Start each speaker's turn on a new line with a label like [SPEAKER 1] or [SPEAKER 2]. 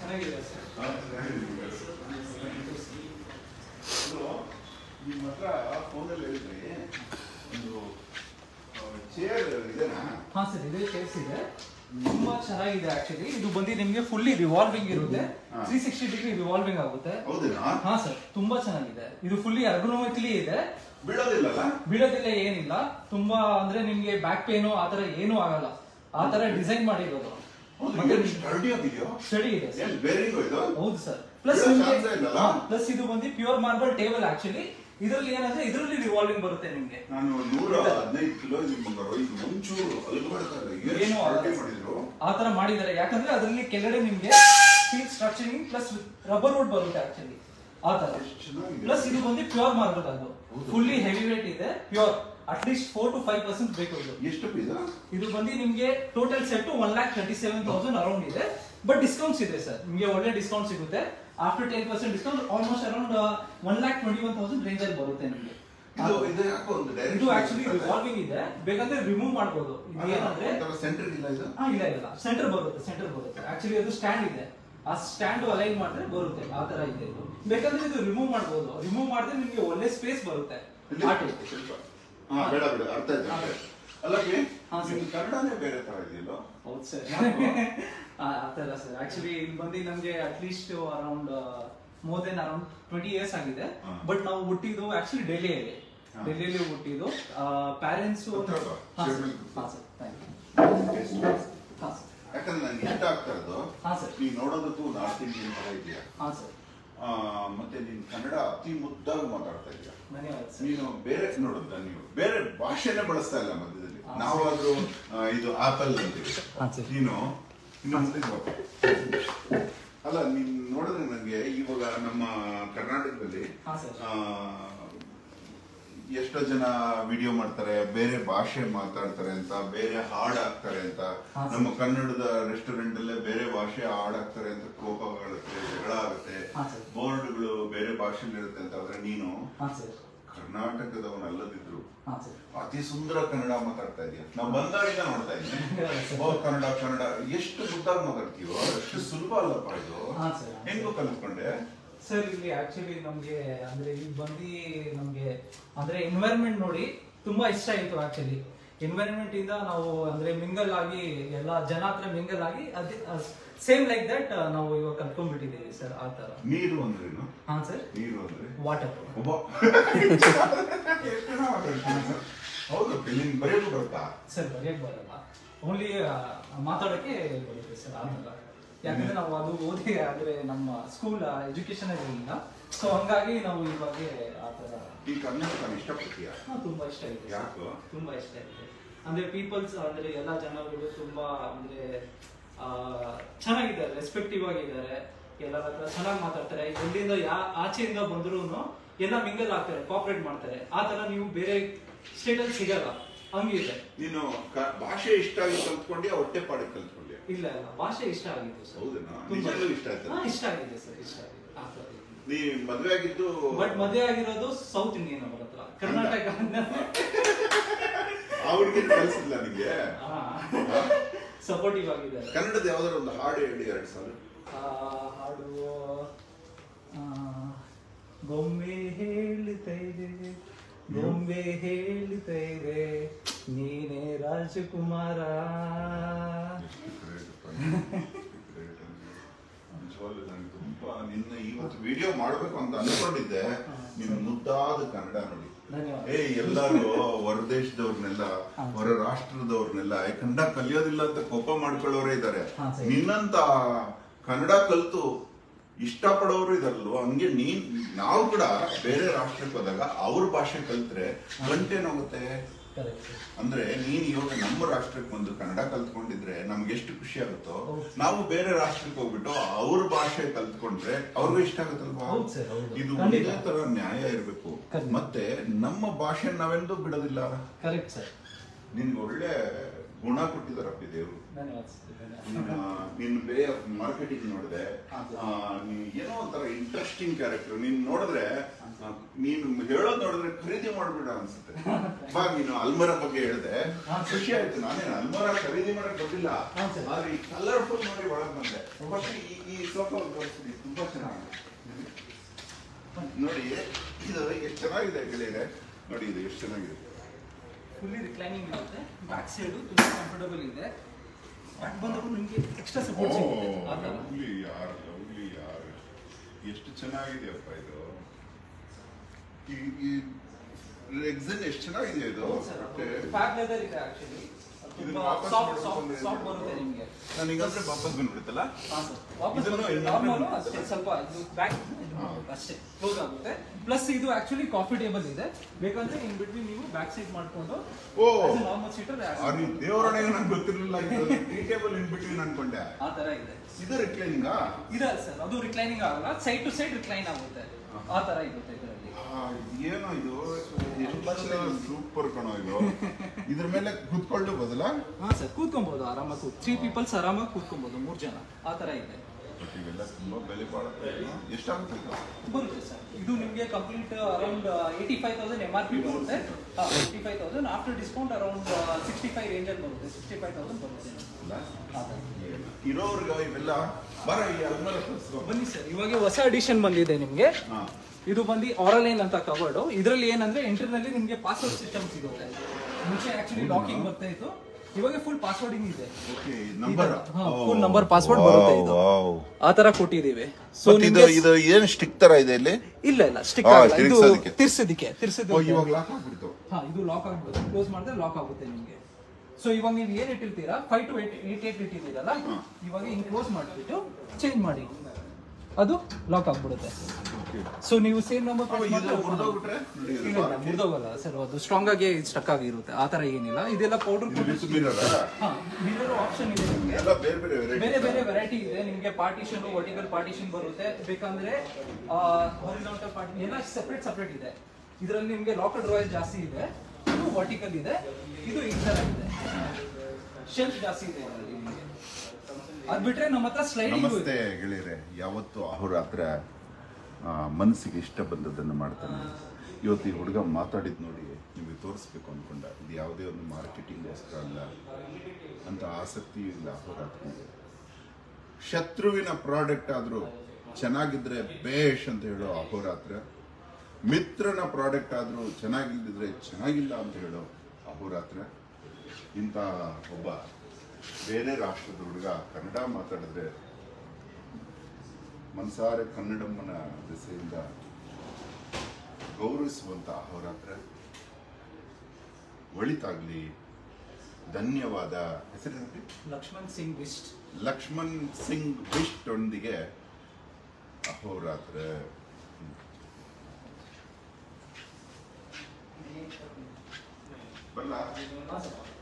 [SPEAKER 1] ಚೆನ್ನಾಗಿದೆ ಸರ್
[SPEAKER 2] ನಿಮ್ಮ ಹತ್ರ ಫೋನಲ್ಲಿ ಹೇಳಿದ್ರಿ ಒಂದು ಚೇರ್ ಇದೆನಾ
[SPEAKER 1] ಹಾ ಸರ್ ಇದೇ ಕೇಸ್ ಇದೆ ತುಂಬಾ ಚೆನ್ನಾಗಿದೆ ಆಕ್ಚುಲಿ ಇದು ಬಂದು ನಿಮಗೆ ಫುಲ್ಲಿ ರಿವಾಲ್ವಿಂಗ್ ಇರುತ್ತೆ
[SPEAKER 2] ಹಾ.
[SPEAKER 1] ತ್ರೀ ಸಿಕ್ಸ್ಟಿ ಡಿಗ್ರಿ ರಿವಾಲ್ವಿಂಗ್ ಆಗುತ್ತೆ
[SPEAKER 2] ಹೌದೇನಾ
[SPEAKER 1] ಹಾ ಸರ್ ತುಂಬಾ ಚೆನ್ನಾಗಿದೆ ಇದು ಫುಲ್ಲಿ ಅರ್ಗೊನೋಮಿಕಲಿ ಇದೆ
[SPEAKER 2] ಬೀಳೋದಿಲ್ಲಲ್ಲ
[SPEAKER 1] ಬೀಳೋದಿಲ್ಲ ಏನಿಲ್ಲ ತುಂಬಾ ಅಂದ್ರೆ ನಿಮ್ಗೆ ಬ್ಯಾಕ್ ಪೇನು ಆತರ ಏನೂ ಆಗಲ್ಲ ಆ ತರ ಡಿಸೈನ್ ಮಾಡಿರೋದು ಮತ್ತೆ
[SPEAKER 2] ಸ್ಟಡಿ ಆಗಿದೆಯೋ
[SPEAKER 1] ಸ್ಟಡಿ ಇದೆ ಸರ್
[SPEAKER 2] ಏನ್ ಬೇರಿಂಗು ಇದು
[SPEAKER 1] ಹೌದು ಸರ್ ಪ್ಲಸ್
[SPEAKER 2] ಬೀಳೋ chance ಇಲ್ಲಲ್ಲ?
[SPEAKER 1] ಪ್ಲಸ್ ಇದು ಬಂದು ಪ್ಯೂರ್ ಮಾರ್ಬಲ್ ಟೇಬಲ್ ಆಕ್ಚುಲಿ ಇದರಲ್ಲಿ ಏನಂದ್ರೆ ಇದರಲ್ಲಿ ರಿವಾಲ್ವಿಂಗ್ ಬರುತ್ತೆ ನಿಮ್ಗೆ
[SPEAKER 2] ನಾನು ನೂರ ಹದಿನೈದು ಕಿಲೋ ಬಂಗಾರ ಇದು ಒಂಚೂರು ಅಲ್ಗಾಡ್ತಾರೆ
[SPEAKER 1] ಏನು ಆಗಲ್ಲ.
[SPEAKER 2] ಮಾಡಿದ್ರು
[SPEAKER 1] ಆ ತರ ಮಾಡಿದ್ದಾರೆ ಯಾಕಂದ್ರೆ ಅದರಲ್ಲಿ ಕೆಳಗಡೆ ನಿಮ್ಗೆ steel structuring plus rubber wood ಬರುತ್ತೆ ಆಕ್ಚುಲಿ ಆ ತರ
[SPEAKER 2] ಎಷ್ಟು ಚೆನ್ನಾಗಿದೆ.
[SPEAKER 1] ಪ್ಲಸ್ ಇದು ಬಂದು ಪ್ಯೂರ್ ಮಾರ್ಬಲ್ ಅದು ಫುಲ್ಲಿ ಹೆವಿ ವೇಟ್ ಇದೆ pure at least four to five percent ಬೇಕು ಇದು
[SPEAKER 2] ಎಷ್ಟು ಪೀಸ
[SPEAKER 1] ಇದು ಬಂದು ನಿಮ್ಗೆ total set one lakh thirty seven thousand around ಇದೆ ಬಟ್ ಡಿಸ್ಕೌಂಟ್ಸ್ ಇದೆ ಸರ್ ನಿಮಗೆ ಒಳ್ಳೆ ಡಿಸ್ಕೌಂಟ್ ಸಿಗುತ್ತೆ after ten percent discount almost around one lakh twenty one thousand range ಅಲ್ಲಿ ಬರುತ್ತೆ ನಿಮಗೆ
[SPEAKER 2] ಇದು ಇದು ಯಾಕೋ ಒಂದು
[SPEAKER 1] ಇದು ಆಕ್ಚುಲಿ ರಿವಾಲ್ವಿಂಗ್ ಇದೆ ಬೇಕಂದ್ರೆ ರಿಮೂವ್ ಮಾಡ್ಬೋದು ಇದು ಏನಂದ್ರೆ
[SPEAKER 2] ಸೆಂಟರ್ ಇಲ್ಲ ಇದು
[SPEAKER 1] ಹಾ ಇಲ್ಲ ಇಲ್ಲ ಸೆಂಟರ್ ಬರುತ್ತೆ ಸೆಂಟರ್ ಬರುತ್ತೆ ಆಕ್ಚುಲಿ ಅದು ಸ್ಟ್ಯಾಂಡ್ ಇದೆ ಆ ಸ್ಟ್ಯಾಂಡ್ ಅಲೈನ್ ಮಾಡಿದ್ರೆ ಬರುತ್ತೆ ಆ ತರ ಇದೆ ಇದು ಬೇಕಂದ್ರೆ ಇದು ರಿಮೂವ್ ಮಾಡ್ಬೋದು ರಿಮೂವ್ ಮಾಡಿದ್ರೆ ನಿಮಗೆ ಒಳ್ಳೆ ಸ್ಪೇಸ್ ಬರುತ್ತೆ
[SPEAKER 2] ಇಲ್ಲಿ
[SPEAKER 1] ಆ type.
[SPEAKER 2] ಸ್ವಲ್ಪ. ಹಾ ಬೇಡ ಬೇಡ ಅರ್ಥ ಆಯ್ತು ಅರ್ಥ ಆಯ್ತು. ಅಲ್ಲ ಕೇ
[SPEAKER 1] ಹಾ, ಸರ್.
[SPEAKER 2] ನಿಮ್ ಕನ್ನಡನೇ ಬೇರೆ ತರ ಇದೆಯಲ್ಲೋ
[SPEAKER 1] ಹೌದು ಸರ್ ಆ ಥರ ಸರ್ ಆಕ್ಚುಲಿ ಇಲ್ಲಿ ಬಂದು ನಮಗೆ at least around more than around twenty years ಆಗಿದೆ
[SPEAKER 2] ಹಾ.
[SPEAKER 1] ಬಟ್ ನಾವು ಹುಟ್ಟಿದ್ದು ಆಕ್ಚುಲಿ ಡೆಲ್ಲಿಯಲ್ಲಿ
[SPEAKER 2] ಹಾ.
[SPEAKER 1] ಡೆಲ್ಲಿಯಲ್ಲಿ ಹುಟ್ಟಿದ್ದು ಪ್ಯಾರೆಂಟ್ಸ್
[SPEAKER 2] ಹತ್ರ ಬಾ,
[SPEAKER 1] ಹಾಂ
[SPEAKER 2] chair
[SPEAKER 1] ಸರ್
[SPEAKER 2] ಮೇಲೆ ಕೂತ್ಕೊ.
[SPEAKER 1] ಹಾಂ ಸರ್ ಥ್ಯಾಂಕ್
[SPEAKER 2] ಎಷ್ಟು?
[SPEAKER 1] ಯು ಹಾಂ ಸರ್
[SPEAKER 2] ಯಾಕಂದ್ರೆ ನಂಗೆ ಇಷ್ಟ ಆಗ್ತಾ ಇರೋದು
[SPEAKER 1] ಹಾ, ಸರ್.
[SPEAKER 2] ನೀನ್ ನೋಡೋದಕ್ಕೂ ನಾರ್ತ್ ಇಂಡಿಯನ್ ತರ ಇದೆಯಾ
[SPEAKER 1] ಹಾಂ ಸರ್
[SPEAKER 2] ಆ, ಮತ್ತೆ ನೀನ್ ಕನ್ನಡ ಅತಿ ಮುದ್ದಾಗಿ ಮಾತಾಡ್ತಾ ಇದೀಯ
[SPEAKER 1] ಧನ್ಯವಾದ ಸರ್
[SPEAKER 2] ನೀನು ಬೇರೆ ನೋಡುದ ನೀವು ಬೇರೆ ಭಾಷೆನೇ ಬಳಸ್ತಾ ಇಲ್ಲ ಮಧ್ಯದಲ್ಲಿ
[SPEAKER 1] ಹಾ.
[SPEAKER 2] ನಾವಾದ್ರೂ ಆ, ಇದು ಆಪಲ್ ಅಂತೀವಿ
[SPEAKER 1] ಹಾ, ಸರ್.
[SPEAKER 2] ನೀನು ಇನ್ನು ಮುಂದೆ ಹೋಗು. ಅಲ್ಲ ನೀನ್ ನೋಡಿದ್ರೆ ನಂಗೆ ಇವಾಗ ನಮ್ಮ ಕರ್ನಾಟಕದಲ್ಲಿ
[SPEAKER 1] ಹಾ, ಸರ್.
[SPEAKER 2] ಆ, ಎಷ್ಟೋ ಜನ ವಿಡಿಯೋ ಮಾಡ್ತಾರೆ ಬೇರೆ ಭಾಷೆ ಮಾತಾಡ್ತಾರೆ ಅಂತ ಬೇರೆ ಹಾಡ್ ಹಾಕ್ತಾರೆ ಅಂತ
[SPEAKER 1] ಹಾ, ಸರ್.
[SPEAKER 2] ನಮ್ಮ ಕನ್ನಡದ ರೆಸ್ಟೋರೆಂಟ್ ಅಲ್ಲೇ ಬೇರೆ ಭಾಷೆ ಹಾಡಾಕ್ತಾರೆ ಅಂತ ಕೋಪ ಆಗುತ್ತೆ ಜಗಳ ಆಗುತ್ತೆ
[SPEAKER 1] ಹಾ, ಸರ್.
[SPEAKER 2] ಬೋರ್ಡ್ಗಳು ಬೇರೆ ಭಾಷೆಲಿ ಇರುತ್ತೆ ಅಂತ ಆದ್ರೆ ನೀನು
[SPEAKER 1] ಹಾಂ ಸರ್
[SPEAKER 2] ಕರ್ನಾಟಕದವನಲ್ಲದಿದ್ರು
[SPEAKER 1] ಹಾಂ ಸರ್
[SPEAKER 2] ಅತಿ ಸುಂದರ ಕನ್ನಡ ಮಾತಾಡ್ತಾ ಇದೀಯ ನಾವು ಬಂದಾಗಿಂದ ನೋಡ್ತಾ ಇದ್ದೀನಿ ಓ ಕನ್ನಡ ಕನ್ನಡ ಎಷ್ಟು ಮುದ್ದಾಗಿ ಮಾತಾಡ್ತೀವೋ ಅಷ್ಟು ಸುಲಭ ಅಲ್ಲಪ್ಪ ಇದು
[SPEAKER 1] ಹಾ, ಸರ್.
[SPEAKER 2] ಹೆಂಗೋ ಕಲಿತ್ಕೊಂಡೆ
[SPEAKER 1] ಸರ್ ಇಲ್ಲಿ ಆಕ್ಚುಲಿ ನಮ್ಗೆ ಅಂದ್ರೆ ಇಲ್ಲಿ ಬಂದು ನಮ್ಗೆ ಅಂದ್ರೆ ಎನ್ವೈರನ್ಮೆಂಟ್ ನೋಡಿ ತುಂಬಾ ಇಷ್ಟ ಆಯ್ತು ಆಕ್ಚುಲಿ ಎನ್ವೈರನ್ಮೆಂಟ್ ಇಂದ ನಾವು ಅಂದ್ರೆ ಮಿಂಗಲ್ ಆಗಿ ಎಲ್ಲ ಜನ ಹತ್ರ ಮಿಂಗಲ್ ಆಗಿ ಅದೇ ಸೇಮ್ ಲೈಕ್ ದಟ್ ನಾವು ಇವಾಗ ಕಲ್ತ್ಕೊಂಡ್ಬಿಟ್ಟಿದ್ದೀವಿ ಸರ್ ಆ ತರ
[SPEAKER 2] ನೀರು ಅಂದ್ರೇನು
[SPEAKER 1] ಹಾ ಸರ್
[SPEAKER 2] ನೀರು ಅಂದ್ರೆ
[SPEAKER 1] ವಾಟರ್
[SPEAKER 2] ಒಬ್ಬ ಎಷ್ಟು ಜನ ಮಾತಾಡ್ತೀಯ ಸರ್? ಹೌದು ನಿನ್ ಬರೆಯೋದು ಬರ್ತಾ
[SPEAKER 1] ಸರ್ ಬರೆಯಕ್ ಬರಲ್ಲ ಓನ್ಲಿ ಮಾತಾಡಕ್ಕೆ ಬರುತ್ತೆ ಸರ್ ಆ ಥರ ಯಾಕಂದ್ರೆ ನಾವು ಅದು ಓದಿ ಅಂದ್ರೆ ನಮ್ಮ ಸ್ಕೂಲ್ ಎಜುಕೇಶನ್ ಇರಲಿಲ್ಲ ಸೊ ಹಂಗಾಗಿ ನಾವು ಇವಾಗ ಆ ಥರ
[SPEAKER 2] ಈ ಕರ್ನಾಟಕ ಇಷ್ಟಪಡ್ತೀಯ
[SPEAKER 1] ಹಾ, ತುಂಬಾ ಇಷ್ಟ ಇದೆ
[SPEAKER 2] ಯಾಕೋ?
[SPEAKER 1] ತುಂಬಾ ಇಷ್ಟ ಇದೆ ಅಂದ್ರೆ ಪೀಪಲ್ಸ್ ಅಂದ್ರೆ ಎಲ್ಲ ಜನಗಳು ತುಂಬಾ ಅಂದ್ರೆ ಆ, ಚೆನ್ನಾಗಿದ್ದಾರೆ ರೆಸ್ಪೆಕ್ಟಿವ್ ಆಗಿದ್ದಾರೆ ಎಲ್ಲರ ಹತ್ರ ಚೆನ್ನಾಗಿ ಮಾತಾಡ್ತಾರೆ ಎಲ್ಲಿಂದ ಯಾ ಆಚೆಯಿಂದ ಬಂದ್ರು ಎಲ್ಲ ಮಿಂಗಲ್ ಆಗ್ತಾರೆ ಕೋಆಪರೇಟ್ ಮಾಡ್ತಾರೆ ಆ ತರ ನೀವು ಬೇರೆ ಸ್ಟೇಟ್ ಅಲ್ಲಿ ಸಿಗಲ್ಲ ಹಂಗಿದೆ
[SPEAKER 2] ನೀನು ಕ- ಭಾಷೆ ಇಷ್ಟ ಆಗಿ ಕಲ್ತ್ಕೊಂಡ್ಯಾ ಹೊಟ್ಟೆ ಪಾಡಿಗೆ ಕಲ್ತ್ಕೊಂಡ್ಯಾ
[SPEAKER 1] ಇಲ್ಲ ಇಲ್ಲ ಭಾಷೆ ಇಷ್ಟ ಆಗಿತ್ತು ಸರ್
[SPEAKER 2] ಹೌದೇನಾ?
[SPEAKER 1] ತುಂಬಾ
[SPEAKER 2] ನಿಜವಾಗ್ಲೂ ಇಷ್ಟ ಆಯ್ತಾ?
[SPEAKER 1] ಹಾ, ಇಷ್ಟ ಆಗಿದೆ ಸರ್ ಇಷ್ಟ ಆಗಿದೆ ಆ ಥರ ಇದೆ.
[SPEAKER 2] ನೀ ಮದ್ವೆ ಆಗಿದ್ದು
[SPEAKER 1] ಬಟ್ ಮದುವೆ ಆಗಿರೋದು ಸೌತ್ ಇಂಡಿಯನ್ ಅವರ ಹತ್ರ ಕರ್ನಾಟಕ
[SPEAKER 2] ಆ ಹುಡುಗಿ ಕಲಿಸಿಲ್ಲ ನಿಂಗೆ
[SPEAKER 1] ಸಪೋರ್ಟಿವ್ ಆಗಿದ್ದಾರೆ
[SPEAKER 2] ಕನ್ನಡದ ಯಾವ್ದಾದ್ರು ಒಂದು ಹಾಡು ಹೇಳಿ ಎರಡು ಸಾಲು
[SPEAKER 1] ಆ, ಹಾಡು ಆ, ಗೊಂಬೆ ಹೇಳ್ತಾ ಇದೆ ಗೊಂಬೆ ಹೇಳ್ತಾ ಇದೆ ನೀನೇ ರಾಜಕುಮಾರ
[SPEAKER 2] ನಿಜವಾಗ್ಲೂ ನಂಗೆ ತುಂಬಾ ನಿನ್ನ ಇವತ್ತು ವಿಡಿಯೋ ಮಾಡ್ಬೇಕು ಅಂತ ಅನ್ಕೊಂಡಿದ್ದೆ ನಿನ್ ಮುದ್ದಾದ ಕನ್ನಡ ನೋಡಿ
[SPEAKER 1] ಧನ್ಯವಾದ.
[SPEAKER 2] ಏ ಎಲ್ಲರೂ ಹೊರದೇಶದವ್ರನ್ನೆಲ್ಲ ಹೊರ ರಾಷ್ಟ್ರದವ್ರನ್ನೆಲ್ಲ ಏ, ಕನ್ನಡ ಕಲಿಯೋದಿಲ್ಲ ಅಂತ ಕೋಪ ಮಾಡ್ಕೊಳ್ಳೋರೇ ಇದ್ದಾರೆ
[SPEAKER 1] ಹಾ, ಸರಿ.
[SPEAKER 2] ನಿನ್ನಂತ ಕನ್ನಡ ಕಲ್ತು ಇಷ್ಟಪಡೋರು ಇದಾರಲ್ವ ಹಂಗೆ ನೀನ್ ನಾವು ಕೂಡ ಬೇರೆ ರಾಷ್ಟ್ರಕ್ಕೆ ಹೋದಾಗ ಅವ್ರ ಭಾಷೆ ಕಲ್ತ್ರೆ ಗಂಟೇನಾಗುತ್ತೆ
[SPEAKER 1] ಕರೆಕ್ಟ್
[SPEAKER 2] ಅಂದ್ರೆ ನೀನ್ ಇವಾಗ ನಮ್ಮ ರಾಷ್ಟ್ರಕ್ಕೆ ಬಂದು ಕನ್ನಡ ಕಲ್ತ್ಕೊಂಡಿದ್ರೆ ನಮ್ಗೆ ಎಷ್ಟು ಖುಷಿ ಆಗುತ್ತೋ
[SPEAKER 1] ಹೌದು.
[SPEAKER 2] ನಾವು ಬೇರೆ ರಾಷ್ಟ್ರಕ್ಕೆ ಹೋಗ್ಬಿಟ್ಟು ಅವ್ರ ಭಾಷೆ ಕಲ್ತ್ಕೊಂಡ್ರೆ ಅವ್ರಿಗೂ ಇಷ್ಟ ಆಗುತ್ತಲ್ವಾ
[SPEAKER 1] ಹೌದು ಸರ್, ಹೌದು.
[SPEAKER 2] ಇದು
[SPEAKER 1] ಖಂಡಿತ.
[SPEAKER 2] ಒಂದೇ ತರ ನ್ಯಾಯ ಇರ್ಬೇಕು
[SPEAKER 1] ಖಂಡಿತ.
[SPEAKER 2] ಮತ್ತೆ ನಮ್ಮ ಭಾಷೆ ನಾವೆಂದೂ ಬಿಡೋದಿಲ್ಲ
[SPEAKER 1] ಕರೆಕ್ಟ್ ಸರ್
[SPEAKER 2] ನಿನ್ಗೆ ಒಳ್ಳೆ ಗುಣ ಕೊಟ್ಟಿದಾರಪ್ಪ ದೇವ್ರು
[SPEAKER 1] ಧನ್ಯವಾದ ಸರ್ ಧನ್ಯವಾದ.
[SPEAKER 2] ನಿನ್ನ- ನಿನ್ನ ವೇ ಆಫ್ ಮಾರ್ಕೆಟಿಂಗ್ ನೋಡಿದೆ
[SPEAKER 1] ಹಾ, ಸರ್.
[SPEAKER 2] ಆ, ನೀನ್ ಏನೋ ಒಂಥರ ಇಂಟ್ರೆಸ್ಟಿಂಗ್ ಕ್ಯಾರೆಕ್ಟರ್ ನೀನ್ ನೋಡಿದ್ರೆ ಆ, ನೀನು ಹೇಳೋದ್ ನೋಡಿದ್ರೆ ಖರೀದಿ ಮಾಡ್ಬಿಡ ಅನ್ಸುತ್ತೆ ಬಾ ನೀನು ಅಲ್ಮರ ಬಗ್ಗೆ ಹೇಳಿದೆ
[SPEAKER 1] ಹಾ, ಸರ್.
[SPEAKER 2] ಖುಷಿ ಆಯ್ತು ನಾನೇನು ಅಲ್ಮರ ಖರೀದಿ ಮಾಡಕ್ ಬಂದಿಲ್ಲ
[SPEAKER 1] ಹಾ, ಸರ್.
[SPEAKER 2] ಆದ್ರೆ ಈ ಕಲರ್ಫುಲ್ ನೋಡಿ ಒಳಗ್ ಬಂದೆ ಒಬ್ಬಟ್ಟು ಈ ಈ ಸೋಫಾ ತೋರಿಸ್ಬಿಡಿ ತುಂಬಾ ಚೆನ್ನಾಗಿದೆ ನೋಡಿ ಇದು ಎಷ್ಟು ಚೆನ್ನಾಗಿದೆ ಗೆಳೆಯರೆ ನೋಡಿ ಇದು ಎಷ್ಟು ಚೆನ್ನಾಗಿದೆ
[SPEAKER 1] ಫುಲ್ಲಿ ರಿಕ್ಲೈನಿಂಗ್ ಇರುತ್ತೆ ಬ್ಯಾಕ್ ಸೈಡು ತುಂಬಾ ಕಂಫರ್ಟಬಲ್ ಇದೆ ಬ್ಯಾಕ್ ಬಂದರೂ ನಿಮಗೆ ಎಕ್ಸ್ಟ್ರಾ ಸಪೋರ್ಟ್ ಸಿಗುತ್ತೆ ಆ ಥರ
[SPEAKER 2] ಲವ್ಲಿ ಯಾರ್ ಲವ್ಲಿ ಯಾರ್ ಎಷ್ಟು ಚೆನ್ನಾಗಿದೆಯಪ್ಪ ಇದು ಈ ಈ ಎಕ್ಸನ್ ಎಷ್ಟು ಚೆನ್ನಾಗಿದೆ ಇದು ಬಟ್ಟೆ.
[SPEAKER 1] ಫ್ಯಾಬ್ ಲೆದರ್ ಇದೆ ಆಕ್ಚುಲಿ
[SPEAKER 2] ಇದನ್ನ
[SPEAKER 1] ತುಂಬಾ
[SPEAKER 2] ವಾಪಸ್
[SPEAKER 1] ಸಾಫ್ಟ್
[SPEAKER 2] ಮಾಡ್ಕೊಂಡು
[SPEAKER 1] ಸಾಫ್ಟ್ ಸಾಫ್ಟ್ ಬರುತ್ತೆ ನಿಮಗೆ
[SPEAKER 2] ನಾನು ಈಗಾಗಲೇ ವಾಪಸ್ ಬಂದ್ಬಿಡುತ್ತಲ್ಲ
[SPEAKER 1] ಹಾ ಸರ್ ವಾಪಸ್
[SPEAKER 2] ಇದನ್ನು
[SPEAKER 1] ಬರುತ್ತೆ.
[SPEAKER 2] ಇನ್ನೊಂದು
[SPEAKER 1] ನಾರ್ಮಲ್
[SPEAKER 2] ಇನ್ನೊಂದು
[SPEAKER 1] ಅಷ್ಟೇ ಸ್ವಲ್ಪ ಇದು ಬ್ಯಾಕ್ ಅಷ್ಟೇ ಕ್ಲೋಸ್ ಆಗುತ್ತೆ ಪ್ಲಸ್ ಇದು ಆಕ್ಚುಲಿ ಕಾಫಿ ಟೇಬಲ್ ಇದೆ ಬೇಕಂದ್ರೆ ಇನ್ ಬಿಟ್ವೀನ್ ನೀವು ಬ್ಯಾಕ್ ಸೈಡ್ ಮಾಡ್ಕೊಂಡು
[SPEAKER 2] ಓ
[SPEAKER 1] ನಾರ್ಮಲ್ ಸೀಟರ್
[SPEAKER 2] ಅವ್ರು ದೇವರೊಳಗೆ ನಂಗೆ ಗೊತ್ತಿರಲಿಲ್ಲ ಇದು ಟೀ ಟೇಬಲ್ ಇನ್ ಬಿಟ್ವೀನ್ ಅನ್ಕೊಂಡೆ
[SPEAKER 1] ಆ ತರ ಇದೆ
[SPEAKER 2] ಇದು ರಿಕ್ಲೈನಿಂಗಾ
[SPEAKER 1] ಇದೆ ಸರ್ ಅದು ರಿಕ್ಲೈನಿಂಗ್ ಆಗಲ್ಲ ಸೈಡ್ ಟು ಸೈಡ್ ರಿಕ್ಲೈನ್ ಆಗುತ್ತೆ ಆ ತರ ಇರುತ್ತೆ ಇದರಲ್ಲಿ
[SPEAKER 2] ಏನೋ ಇದು ಸೂಪರ್ ಕಣೋ ಇದು ಇದ್ರ ಮೇಲೆ ಕುತ್ಕೊಳ್ಳು ಬದಲ
[SPEAKER 1] ಹಾ ಸರ್ ಕೂತ್ಕೊಬಹುದು ಆರಾಮಾಗಿ ಕೂತ್ ತ್ರೀ ಪೀಪಲ್ಸ್ ಆರಾಮಾಗಿ ಕೂತ್ಕೊಬಹುದು ಮೂರ್ ಜನ ಆ ತರ ಇದೆ
[SPEAKER 2] ಬಟ್ ಇವೆಲ್ಲ ತುಂಬಾ ಬೆಲೆ ಬಾಳುತ್ತೆ ಎಷ್ಟಾಗುತ್ತೆ ಇದು?
[SPEAKER 1] ಬರುತ್ತೆ ಸರ್ ಇದು ನಿಮಗೆ complete around eighty five thousand M R P ಬರುತ್ತೆ eighty five thousand after discount around sixty five ರೇಂಜಲ್ಲಿ ಬರುತ್ತೆ ಸಿಕ್ಸ್ಟಿ ಫೈವ್ ತೌಸಂಡ್ ಬರುತ್ತೆ
[SPEAKER 2] ಅಲ್ಲ?
[SPEAKER 1] ಆ ಥರ.
[SPEAKER 2] ಇರೋರ್ಗ ಇವೆಲ್ಲ ಬರ ಈ ಅಲ್ಮೇಲೆ ತೋರಿಸ್ಕೊ.
[SPEAKER 1] ಬನ್ನಿ ಸರ್ ಇವಾಗ ಹೊಸ ಅಡಿಷನ್ ಬಂದಿದೆ ನಿಮಗೆ
[SPEAKER 2] ಹಾ.
[SPEAKER 1] ಇದು ಬಂದು ಆರಲೈನ್ ಅಂತ ಕವರ್ಡು ಇದರಲ್ಲಿ ಏನಂದ್ರೆ ಎಂಟ್ರಿನಲ್ಲಿ ನಿಮಗೆ ಪಾಸ್ವರ್ಡ್ ಸಿಸ್ಟಮ್ ಸಿಗುತ್ತೆ ಮುಂಚೆ ಆಕ್ಚುಲಿ ಲಾಕಿಂಗ್ ಬರ್ತಾ ಇತ್ತು ಇವಾಗ ಫುಲ್ ಪಾಸ್ವರ್ಡಿಂಗ್ ಇದೆ
[SPEAKER 2] ಓಕೆ ನಂಬರ್
[SPEAKER 1] ಹಾ, full number password ಬರುತ್ತೆ ಇದು. ಆ ತರ ಕೊಟ್ಟಿದ್ದೀವಿ ಸೊ
[SPEAKER 2] ಇದು ಇದು ಏನ್ ಸ್ಟಿಕ್ ತರ ಇದೆ ಇಲ್ಲಿ
[SPEAKER 1] ಇಲ್ಲ ಇಲ್ಲ ಸ್ಟಿಕ್
[SPEAKER 2] ಆ,
[SPEAKER 1] ಆಗಲ್ಲ ಇದು
[SPEAKER 2] ತಿರ್ಗ್ಸೋದಕ್ಕೆ.
[SPEAKER 1] ತಿರ್ಸೋದಿಕ್ಕೆ
[SPEAKER 2] ಓ,
[SPEAKER 1] ತಿರ್ಸೋದಕ್ಕೆ
[SPEAKER 2] ಇವಾಗ ಲಾಕ್ ಆಗ್ಬಿಡ್ತು
[SPEAKER 1] ಹಾ ಇದು ಲಾಕ್ ಆಗ್ಬೋದು ಕ್ಲೋಸ್ ಮಾಡಿದ್ರೆ ಲಾಕ್ ಆಗುತ್ತೆ ನಿಮಗೆ ಸೊ ಇವಾಗ ನೀವು ಏನ್ ಇಟ್ಟಿರ್ತೀರಾ five two eight eight eight ಇಟ್ಟಿದ್ದೀರಲ್ಲ ಇವಾಗ ಹಿಂಗ್ ಕ್ಲೋಸ್ ಮಾಡಿಬಿಟ್ಟು ಚೇಂಜ್ ಮಾಡಿ ಅದು ಲಾಕ್ ಆಗ್ಬಿಡುತ್ತೆ ಸೊ ನೀವು ಸೇಮ್ ನಂಬರ್
[SPEAKER 2] ಇದು ಮುರ್ದೋಗ್ಬಿಟ್ರೆ ನೋಡಿ ಇದು
[SPEAKER 1] ಮುರಿದೋಗಲ್ಲ ಸರ್ ಅದು ಸ್ಟ್ರಾಂಗ್ ಆಗಿ ಸ್ಟಕ್ ಆಗಿರುತ್ತೆ ಆ ತರ ಏನಿಲ್ಲ ಇದೆಲ್ಲ ಪೌಡರ್
[SPEAKER 2] ಇದು with mirror ಆ?
[SPEAKER 1] ಹಾ ಮಿರರ್ ಆಪ್ಷನ್ ಇದೆ ನಿಮಗೆ
[SPEAKER 2] ಎಲ್ಲ ಬೇರೆ ಬೇರೆ ವೆರೈಟಿ
[SPEAKER 1] ಬೇರೆ ಬೇರೆ ವೆರೈಟಿ ಇದೆ ನಿಮಗೆ ಪಾರ್ಟಿಷನ್ ವರ್ಟಿಕಲ್ ಪಾರ್ಟಿಷನ್ ಬರುತ್ತೆ ಬೇಕಂದ್ರೆ ಹಾರಿಜಾಂಟಲ್ ಪಾರ್ಟಿ ಎಲ್ಲ ಸೆಪರೇಟ್ ಸೆಪರೇಟ್ ಇದೆ ಇದರಲ್ಲಿ ನಿಮಗೆ ಲಾಕರ್ ಡ್ರಾಯರ್ ಜಾಸ್ತಿ ಇದೆ ಇದು ವರ್ಟಿಕಲ್ ಇದೆ ಇದು ಈ ತರ ಇದೆ ಶೆಲ್ಫ್ ಜಾಸ್ತಿ ಇದೆ ಇದರಲ್ಲಿ ನಿಮಗೆ ಅದ್ ಬಿಟ್ರೆ ನಮ್ಮ ಹತ್ರ ಸ್ಲೈಡಿಂಗ್
[SPEAKER 2] ನಮಸ್ತೆ ಗೆಳೆಯರೆ ಯಾವತ್ತು ಅಹೋರಾತ್ರ ಆ, ಮನಸ್ಸಿಗೆ ಇಷ್ಟ ಬಂದದ್ದನ್ನು ಮಾಡ್ತಾನೆ ಇವತ್ತು ಈ ಹುಡುಗ ಮಾತಾಡಿದ್ ನೋಡಿ ನಿಮಗೆ ತೋರಿಸ್ಬೇಕು ಅನ್ಕೊಂಡ ಇದು ಯಾವುದೇ ಒಂದು ಮಾರ್ಕೆಟಿಂಗ್ಗೋಸ್ಕರ ಅಲ್ಲ ಅಂತ ಆಸಕ್ತಿಯೂ ಇಲ್ಲ ಅಹೋರಾತ್ರನಿಗೆ ಶತ್ರುವಿನ ಪ್ರಾಡಕ್ಟ್ ಆದರೂ ಚೆನ್ನಾಗಿದ್ರೆ ಬೇಷ್ ಅಂತ ಹೇಳೋ ಅಹೋರಾತ್ರ ಮಿತ್ರನ ಪ್ರಾಡಕ್ಟ್ ಆದರೂ ಚೆನ್ನಾಗಿಲ್ಲದಿದ್ರೆ ಚೆನ್ನಾಗಿಲ್ಲ ಅಂತ ಹೇಳೋ ಅಹೋರಾತ್ರ ಇಂಥ ಒಬ್ಬ ಬೇರೆ ರಾಷ್ಟ್ರದ ಹುಡುಗ ಕನ್ನಡ ಮಾತಾಡಿದ್ರೆ ಮನಸಾರೆ ಕನ್ನಡಮ್ಮನ ದೆಸೆಯಿಂದ ಗೌರವಿಸುವಂತ ಅಹೋರಾತ್ರ ಒಳಿತಾಗ್ಲಿ ಧನ್ಯವಾದ ಹೆಸರೇನ್ರಿ
[SPEAKER 1] ಲಕ್ಷ್ಮಣ್ ಸಿಂಗ್ ಬಿಸ್ಟ್
[SPEAKER 2] ಲಕ್ಷ್ಮಣ್ ಸಿಂಗ್ ಬಿಸ್ಟ್ ಒಂದಿಗೆ ಅಹೋರಾತ್ರ ಹ್ಮ್. ಬಲ್ಲ
[SPEAKER 1] ಹಾ ಸರ್